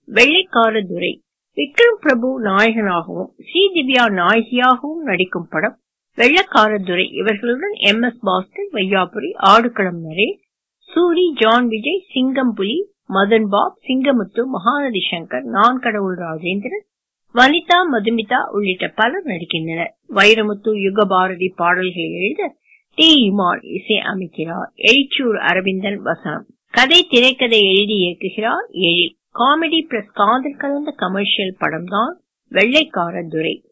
வெள்ளைக்கார துரை விக்ரம் பிரபு நாயகனாகவும் ஸ்ரீ திவ்யா நாயகியாகவும் நடிக்கும் படம் வெள்ளக்கார துரை இவர்களுடன் M S Bhaskar Vaiyapuri Aadukalam Naresh Soori John Vijay Singam Puli Madhan Bob Singamuthu Mahanadhi Shankar Naan Kadavul Rajendran Vanitha Madhumitha உள்ளிட்ட பலர் நடிக்கின்றனர் வைரமுத்து யுகபாரதி பாடல்களை எழுத டி இமான் இசை அமைக்கிறார் எழிச்சூர் அரவிந்தன் வசனம் கதை திரைக்கதை எழுதி இயக்குகிறார் எழில் காமெடி பிளஸ் காதல் கலந்த கமர்ஷியல் படம்தான் வெள்ளைக்கார துரை